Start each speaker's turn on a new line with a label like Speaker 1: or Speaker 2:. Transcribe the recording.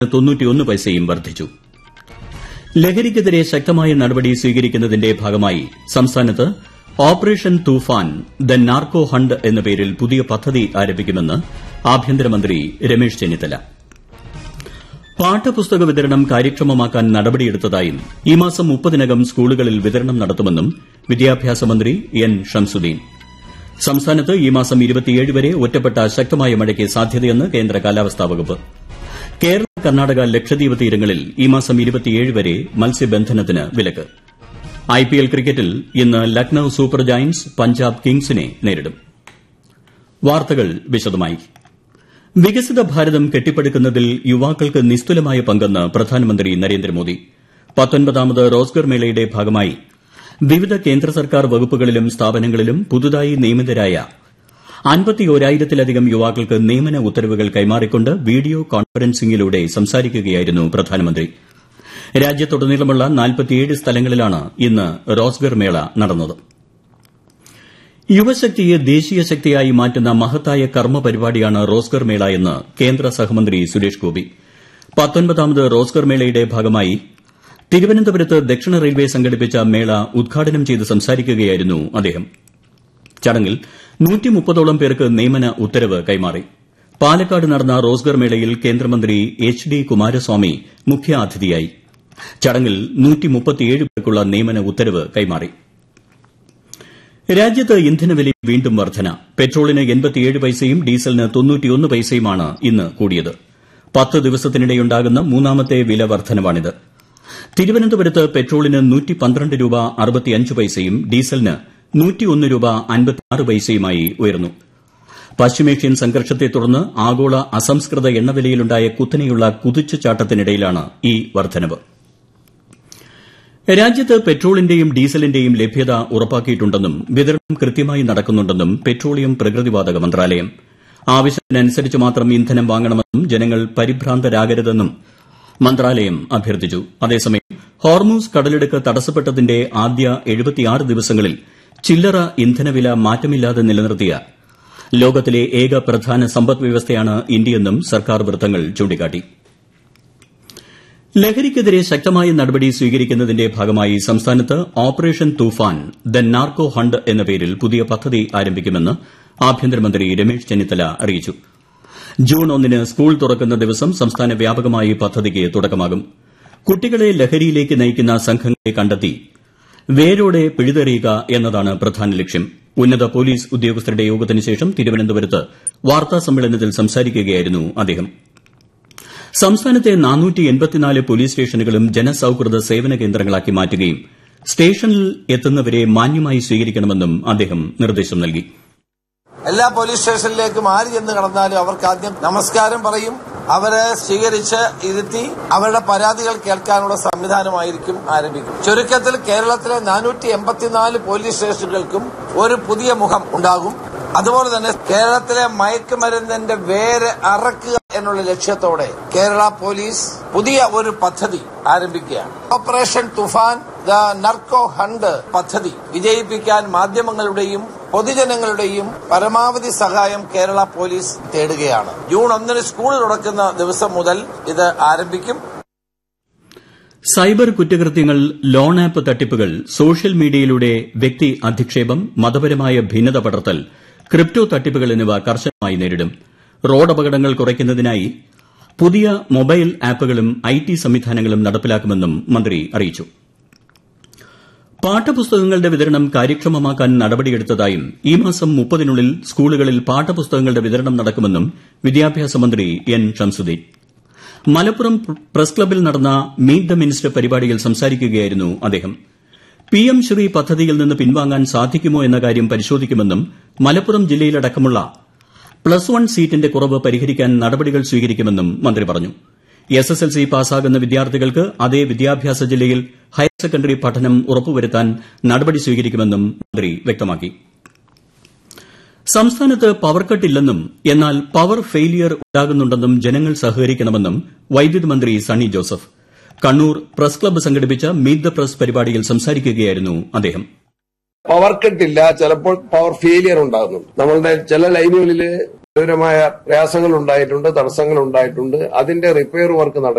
Speaker 1: തൊണ്ണൂറ്റിയൊന്ന് പൈസയും വർദ്ധിച്ചു ലഹരിക്കെതിരെ ശക്തമായ നടപടി സ്വീകരിക്കുന്നതിന്റെ ഭാഗമായി സംസ്ഥാനത്ത് operation Toofan the narco hunt എന്ന പേരിൽ പുതിയ പദ്ധതി ആരംഭിക്കുമെന്ന് ആഭ്യന്തരമന്ത്രി രമേശ് ചെന്നിത്തല പാഠപുസ്തക വിതരണം കാര്യക്ഷമമാക്കാൻ നടപടിയെടുത്തതായും ഈ മാസം മുപ്പതിനകം സ്കൂളുകളിൽ വിതരണം നടത്തുമെന്നും വിദ്യാഭ്യാസ മന്ത്രി എൻ ഷംസുദ്ദീൻ സംസ്ഥാനത്ത് ഈ മാസം വരെ ഒറ്റപ്പെട്ട ശക്തമായ മഴയ്ക്ക് സാധ്യതയെന്ന് കേന്ദ്ര കാലാവസ്ഥാ വകുപ്പ് കേരള കർണാടക ലക്ഷദ്വീപ് തീരങ്ങളിൽ ഈ മാസം വരെ മത്സ്യബന്ധനത്തിന് വിലക്ക് ഐപിഎൽ ക്രിക്കറ്റിൽ ഇന്ന് ലക്നൌ സൂപ്പർ ജയന്റ്സ് പഞ്ചാബ് കിങ്സിനെ നേരിടും വാർത്തകൾ വിശദമായി വികസിത ഭാരതം കെട്ടിപ്പടുക്കുന്നതിൽ യുവാക്കൾക്ക് നിസ്തുലമായ പങ്കെന്ന് പ്രധാനമന്ത്രി നരേന്ദ്രമോദി പത്തൊൻപതാമത് റോസ്ഗർ മേളയുടെ ഭാഗമായി വിവിധ കേന്ദ്ര സർക്കാർ വകുപ്പുകളിലും സ്ഥാപനങ്ങളിലും പുതുതായി നിയമിതരായ അൻപത്തിയോരായിരത്തിലധികം യുവാക്കൾക്ക് നിയമന ഉത്തരവുകൾ കൈമാറിക്കൊണ്ട് വീഡിയോ കോൺഫറൻസിംഗിലൂടെ സംസാരിക്കുകയായിരുന്നു പ്രധാനമന്ത്രി രാജ്യത്തുടനീളമുള്ള നാൽപ്പത്തിയേഴ് സ്ഥലങ്ങളിലാണ് ഇന്ന് റോസ്ഗർ മേള നടന്നത് യുവശക്തിയെ ദേശീയ ശക്തിയായി മാറ്റുന്ന മഹത്തായ കർമ്മ പരിപാടിയാണ് റോസ്ഗർ മേള എന്ന് കേന്ദ്ര സഹമന്ത്രി സുരേഷ് ഗോപി പത്തൊൻപതാമത് റോസ്ഗർ മേളയുടെ ഭാഗമായി തിരുവനന്തപുരത്ത് ദക്ഷിണ റെയിൽവേ സംഘടിപ്പിച്ച മേള ഉദ്ഘാടനം ചെയ്ത് സംസാരിക്കുകയായിരുന്നു അദ്ദേഹം ചടങ്ങിൽ നൂറ്റിമുപ്പതോളം പേർക്ക് നിയമന ഉത്തരവ് കൈമാറി പാലക്കാട് നടന്ന റോസ്ഗർ മേളയിൽ കേന്ദ്രമന്ത്രി എച്ച് ഡി കുമാരസ്വാമി മുഖ്യാതിഥിയായി ചടങ്ങിൽ പേർക്കുള്ള നിയമന ഉത്തരവ് കൈമാറി രാജ്യത്ത് ഇന്ധനവിലയിൽ വീണ്ടും വർധന പെട്രോളിന് പൈസയും ഡീസലിന് പൈസയുമാണ് ഇന്ന് കൂടിയത് പത്ത് ദിവസത്തിനിടെയുണ്ടാകുന്ന മൂന്നാമത്തെ വില വർധനവാണിത് തിരുവനന്തപുരത്ത് പെട്രോളിന് രൂപ പൈസയും ഡീസലിന് രൂപ പൈസയുമായി ഉയർന്നു പശ്ചിമേഷ്യൻ സംഘർഷത്തെ തുടർന്ന് ആഗോള അസംസ്കൃത എണ്ണവിലയിലുണ്ടായ കുത്തനെയുള്ള കുതിച്ചുചാട്ടത്തിനിടയിലാണ് ഈ വർധനവ് രാജ്യത്ത് പെട്രോളിന്റെയും ഡീസലിന്റെയും ലഭ്യത ഉറപ്പാക്കിയിട്ടുണ്ടെന്നും വിതരണം കൃത്യമായി നടക്കുന്നുണ്ടെന്നും പെട്രോളിയം പ്രകൃതിവാതക മന്ത്രാലയം ആവശ്യത്തിനനുസരിച്ച് മാത്രം ഇന്ധനം വാങ്ങണമെന്നും ജനങ്ങൾ പരിഭ്രാന്തരാകരുതെന്നും മന്ത്രാലയം അഭ്യർത്ഥിച്ചു അതേസമയം ഹോർമൂസ് കടലിടുക്ക് തടസ്സപ്പെട്ടതിന്റെ ആദ്യ ദിവസങ്ങളിൽ ചില്ലറ ഇന്ധനവില മാറ്റമില്ലാതെ നിലനിർത്തിയ ലോകത്തിലെ ഏക പ്രധാന സമ്പദ്വ്യവസ്ഥയാണ് ഇന്ത്യയെന്നും സർക്കാർ വൃത്തങ്ങൾ ചൂണ്ടിക്കാട്ടി ലഹരിക്കെതിരെ ശക്തമായ നടപടി സ്വീകരിക്കുന്നതിന്റെ ഭാഗമായി സംസ്ഥാനത്ത് operation Toofan the narco hunt എന്ന പേരിൽ പുതിയ പദ്ധതി ആരംഭിക്കുമെന്ന് ആഭ്യന്തരമന്ത്രി രമേശ് ചെന്നിത്തല അറിയിച്ചു ജൂൺ ഒന്നിന് സ്കൂൾ തുറക്കുന്ന ദിവസം സംസ്ഥാന വ്യാപകമായി പദ്ധതിക്ക് തുടക്കമാകും കുട്ടികളെ ലഹരിയിലേക്ക് നയിക്കുന്ന സംഘങ്ങളെ കണ്ടെത്തി വേരോടെ പിഴുതെറിയുക എന്നതാണ് പ്രധാന ലക്ഷ്യം ഉന്നത പോലീസ് ഉദ്യോഗസ്ഥരുടെ യോഗത്തിന് ശേഷം തിരുവനന്തപുരത്ത് വാർത്താസമ്മേളനത്തിൽ സംസാരിക്കുകയായിരുന്നു അദ്ദേഹം സംസ്ഥാനത്തെ പോലീസ് സ്റ്റേഷനുകളും ജനസൌഹൃദ സേവന കേന്ദ്രങ്ങളാക്കി മാറ്റുകയും സ്റ്റേഷനിൽ എത്തുന്നവരെ മാന്യമായി സ്വീകരിക്കണമെന്നും അദ്ദേഹം നിർദ്ദേശം നൽകി
Speaker 2: എല്ലാ പോലീസ് സ്റ്റേഷനിലേക്കും ആര് ചെന്ന് കടന്നാലും അവർക്ക് ആദ്യം നമസ്കാരം പറയും അവരെ സ്വീകരിച്ച് ഇരുത്തി അവരുടെ പരാതികൾ കേൾക്കാനുള്ള സംവിധാനമായിരിക്കും ആരംഭിക്കും ചുരുക്കത്തിൽ കേരളത്തിലെ നാനൂറ്റി എൺപത്തിനാല് പോലീസ് സ്റ്റേഷനുകൾക്കും ഒരു പുതിയ മുഖം ഉണ്ടാകും അതുപോലെ തന്നെ കേരളത്തിലെ മയക്കുമരുന്നിന്റെ വേര് അറക്കുക എന്നുള്ള ലക്ഷ്യത്തോടെ കേരള പോലീസ് പുതിയ ഒരു പദ്ധതി ആരംഭിക്കുകയാണ് operation Toofan the narco hunt പദ്ധതി വിജയിപ്പിക്കാൻ മാധ്യമങ്ങളുടെയും പൊതുജനങ്ങളുടെയും പരമാവധി സഹായം കേരള പോലീസ് തേടുകയാണ് ജൂൺ ഒന്നിന് സ്കൂൾ തുറക്കുന്ന ദിവസം മുതൽ ഇത് ആരംഭിക്കും
Speaker 1: സൈബർ കുറ്റകൃത്യങ്ങൾ ലോൺ ആപ്പ് തട്ടിപ്പുകൾ സോഷ്യൽ മീഡിയയിലൂടെ വ്യക്തി അധിക്ഷേപം മതപരമായ ഭിന്നത പടർത്തൽ ക്രിപ്റ്റോ തട്ടിപ്പുകൾ എന്നിവ കർശനമായി നേരിടും റോഡപകടങ്ങൾ കുറയ്ക്കുന്നതിനായി പുതിയ മൊബൈൽ ആപ്പുകളും ഐടി സംവിധാനങ്ങളും നടപ്പിലാക്കുമെന്നും മന്ത്രി അറിയിച്ചു പാഠപുസ്തകങ്ങളുടെ വിതരണം കാര്യക്ഷമമാക്കാൻ നടപടിയെടുത്തതായും ഈ മാസം മുപ്പതിനുള്ളിൽ സ്കൂളുകളിൽ പാഠപുസ്തകങ്ങളുടെ വിതരണം നടക്കുമെന്നും വിദ്യാഭ്യാസ മന്ത്രി എൻ ഷംസുദ്ദീൻ മലപ്പുറം പ്രസ് ക്ലബ്ബിൽ നടന്ന മീറ്റ് ദ മിനിസ്റ്റർ പരിപാടിയിൽ സംസാരിക്കുകയായിരുന്നു അദ്ദേഹം പിഎം ശ്രീ പദ്ധതിയിൽ നിന്ന് പിൻവാങ്ങാൻ സാധിക്കുമോ എന്ന കാര്യം പരിശോധിക്കുമെന്നും മലപ്പുറം ജില്ലയിലടക്കമുള്ള പ്ലസ് വൺ സീറ്റിന്റെ കുറവ് പരിഹരിക്കാൻ നടപടികൾ സ്വീകരിക്കുമെന്നും മന്ത്രി പറഞ്ഞു എസ്എസ്എൽസി പാസ്സാകുന്ന വിദ്യാർത്ഥികൾക്ക് അതേ വിദ്യാഭ്യാസ ജില്ലയിൽ ഹയർ സെക്കൻഡറി പഠനം ഉറപ്പുവരുത്താൻ നടപടി സ്വീകരിക്കുമെന്നും മന്ത്രി വ്യക്തമാക്കി സംസ്ഥാനത്ത് പവർ കട്ട് ഇല്ലെന്നും എന്നാൽ പവർ ഫെയിലിയർ ഉണ്ടാകുന്നുണ്ടെന്നും ജനങ്ങൾ സഹകരിക്കണമെന്നും വൈദ്യുതി മന്ത്രി സണ്ണി ജോസഫ് കണ്ണൂർ പ്രസ് ക്ലബ്ബ് സംഘടിപ്പിച്ച മീറ്റ് ദ പ്രസ് പരിപാടിയിൽ സംസാരിക്കുകയായിരുന്നു അദ്ദേഹം
Speaker 3: പവർ കട്ട് ഇല്ല ചിലപ്പോൾ പവർ ഫെയിലിയർ ഉണ്ടാകുന്നു നമ്മളുടെ ചില ലൈനുകളിൽ ഗുരുതരമായ പ്രയാസങ്ങൾ ഉണ്ടായിട്ടുണ്ട് തടസ്സങ്ങൾ ഉണ്ടായിട്ടുണ്ട് അതിന്റെ റിപ്പയർ വർക്ക് നടക്കും